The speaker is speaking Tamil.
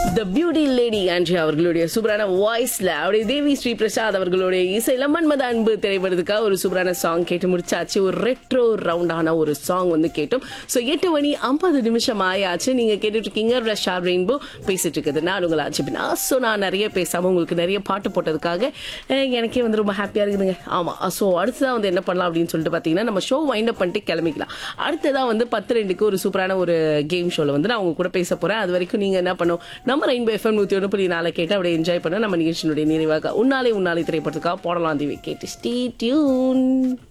த பியூட்டி லேடி ஆண்ட்ரி அவர்களுடைய சூப்பரான வாய்ஸ்ல அப்படியே தேவி ஸ்ரீ பிரசாத் அவர்களுடைய இசையில மன்மத அன்பு திரைப்படத்துக்காக ஒரு சூப்பரான சாங் கேட்டு முடிச்சாச்சு ஒரு ரெட்ரோ ரவுண்டான ஒரு சாங் வந்து கேட்டோம் ஸோ எட்டு மணி ஐம்பது நிமிஷம் ஆயாச்சு நீங்க கேட்டுட்டு இருக்கீங்க ரஷ்யா ரெயின்போ பேசிட்டு இருக்குது நான் உங்களை ஆச்சு நான் ஸோ நான் நிறைய பேசாம உங்களுக்கு நிறைய பாட்டு போட்டதுக்காக அஹ், எனக்கே வந்து ரொம்ப ஹாப்பியா இருக்குதுங்க ஆமா ஸோ அடுத்ததான் வந்து என்ன பண்ணலாம் அப்படின்னு சொல்லிட்டு பார்த்தீங்கன்னா நம்ம ஷோ வைண்ட் அப் பண்ணிட்டு கிளம்பிக்கலாம் அடுத்ததா வந்து பத்து ரெண்டுக்கு ஒரு சூப்பரான ஒரு கேம் ஷோல வந்து நான் உங்க கூட பேச போறேன் அது வரைக்கும் நீங்க என்ன பண்ணும் நம்ம ரெயின்போ எஃப்எம் நூத்தி ஒன்று புள்ளி நாளை கேட்டு அப்படியே என்ஜாய் பண்ண நம்ம நிகழ்ச்சியினுடைய நிறைவாக உன்னாலே உன்னாலே திரைப்படத்துக்காக போடலாம் தீவை கேட்டு ஸ்டே டியூன்